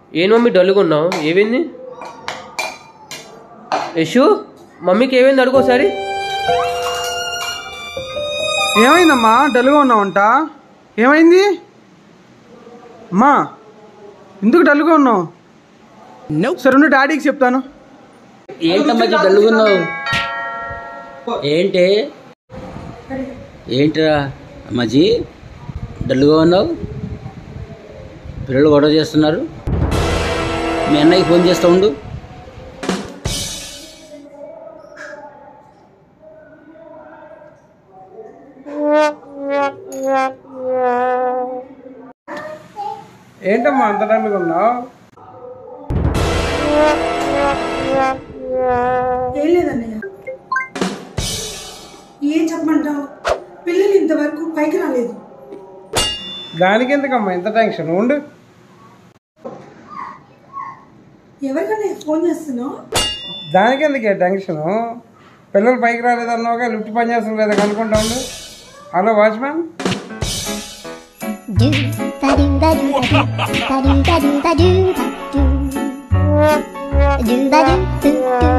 ఏం మమ్మీ డల్గా ఉన్నావు ఏమైంది యశు మమ్మీకి ఏమైంది అడుగు ఒకసారి ఏమైందమ్మా డల్గా ఉన్నావంట ఏమైంది అమ్మా ఎందుకు డల్గా ఉన్నావు సరే ఉండు డాడీకి చెప్తాను ఏంటమ్మా డల్లుగున్నావు ఏంటి ఏంటిరా అమ్మాజీ డల్లుగా ఉన్నావు పిల్లలు గొడవ చేస్తున్నారు మీ అన్నయ్యకి ఫోన్ చేస్తూ ఉండు ఏంటమ్మా అంత డల్గా ఉన్నావు ఏం లేదన్నయ్య ఏం చెప్పమంటావు పిల్లలు ఇంతవరకు పైకి రాలేదు దానికి ఎందుకమ్మా ఇంత టెన్షన్ ఉండు ఎవరికన్నా ఫోన్ చేస్తున్నావు దానికి ఎందుకే టెన్షన్ పిల్లలు పైకి రాలేదన్నావుగా లిఫ్ట్ పని చేస్తాం లేదా కనుక్కుంటా ఉండు hello watchman do ba do ba do ba do ba do ba do ba do do ba do do do